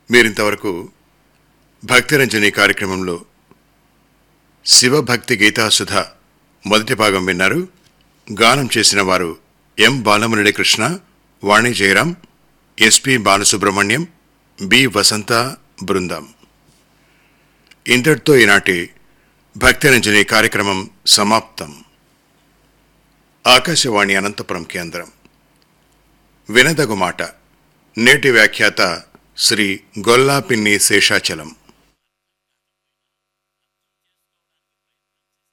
మీరింతవరకు భక్తిరంజని కార్యక్రమంలో శివభక్తి గీతాసుధ మొదటి భాగం విన్నారు గానం చేసిన వారు M Balamurali Krishna Vani Jayaram SP Balasubrahmanyam B Vasantha బృందం ఇంతటితో ఈనాటి భక్తిరంజని కార్యక్రమం సమాప్తం ఆకాశవాణి అనంతపురం కేంద్రం వినదగు మాట నేటి వ్యాఖ్యాత శ్రీ గొల్లాపిన్ని శేషాచలం